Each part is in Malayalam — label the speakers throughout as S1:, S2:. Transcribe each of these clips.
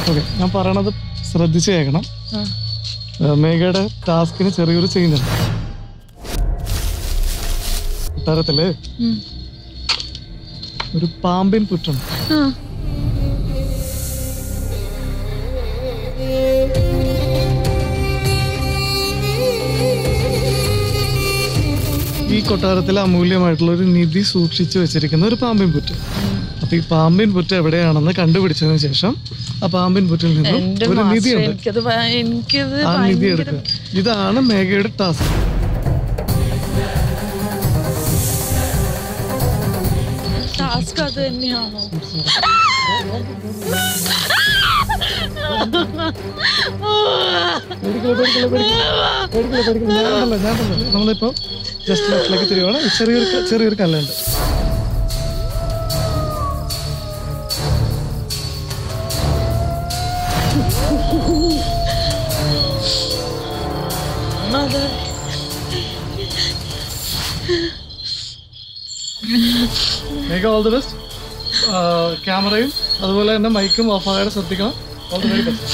S1: ഓക്കെ ഞാൻ പറയണത് ശ്രദ്ധിച്ച് കേൾക്കണം
S2: ആ.
S1: ഏഹ് മേഘയുടെ ടാസ്കിന് ചെറിയൊരു ചേഞ്ച് ഉണ്ട് കൊട്ടാരത്തില്
S2: ഉം.
S1: ഒരു പാമ്പിൻ പുറ്റുണ്ട്
S2: ആ
S1: ഈ കൊട്ടാരത്തിലെ അമൂല്യമായിട്ടുള്ള ഒരു നിധി സൂക്ഷിച്ചു വെച്ചിരിക്കുന്ന ഒരു പാമ്പിൻ പുറ്റ് അപ്പൊ ഈ പാമ്പിൻ പുറ്റ് എവിടെയാണെന്ന് കണ്ടുപിടിച്ചതിന് ശേഷം ആ പാമ്പിൻ പുറ്റിൽ നിന്നും
S2: എന്റെ
S1: ഒരു
S2: മാസ്റ്റർ
S1: നിധിയുണ്ട്
S2: എനിക്കത് ഭയ- എനിക്കത്
S1: ആ നിധി
S2: ഭയങ്കര
S1: എടുക്കുക ഇതാണ് മേഘയുടെ ടാസ്ക്
S2: ടാസ്ക് അത് തന്നെയാണോ
S1: ഞാനുണ്ടല്ലോ ഞാനുണ്ടല്ലോ നമ്മളിപ്പോ ജസ്റ്റ് ലെഫ്റ്റിലേക്ക് തിരിവാണ് ചെറിയൊരു ക- ചെറിയൊരു കല്ലുണ്ട്
S2: അത്
S1: മേഘ ഓൾ ദി ബെസ്റ്റ് ക്യാമറയും അതുപോലെ തന്നെ മൈക്കും ഓഫ് ആകാതെ ശ്രദ്ധിക്കണം ഓൾ ദി വെരി ബെസ്റ്റ്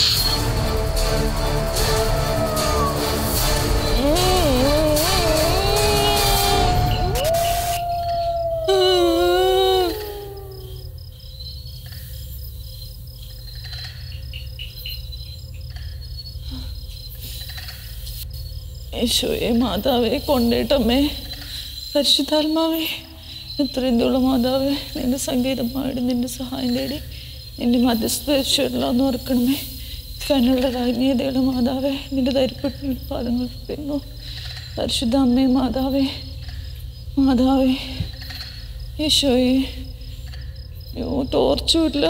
S2: യേശുവേ മാതാവേ കൊണ്ടേട്ടമ്മേ പരിശുദ്ധാത്മാവേ എത്രയുള്ള മാതാവേ നിന്റെ സംഗീതമായിട്ട് നിന്റെ സഹായം തേടി നിന്റെ മധ്യസ്ഥന്ന് ഓർക്കണമേ കണ്ണുകളുടെ രാജ്ഞീയതയുള്ള മാതാവേ നിന്റെ ധരിപ്പെട്ട പാദങ്ങൾ പിന്നു പരിശുദ്ധ അമ്മേ മാതാവേ മാതാവേ യേശോയെ യോ തോർച്ചുമില്ല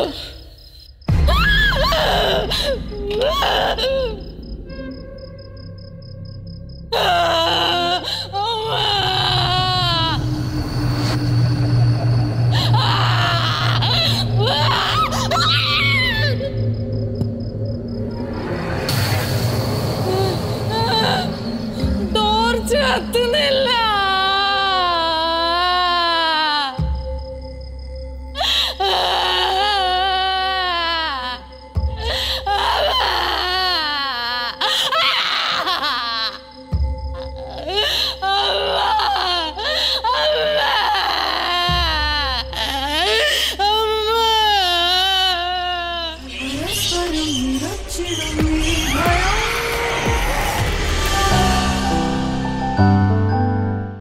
S2: Ah!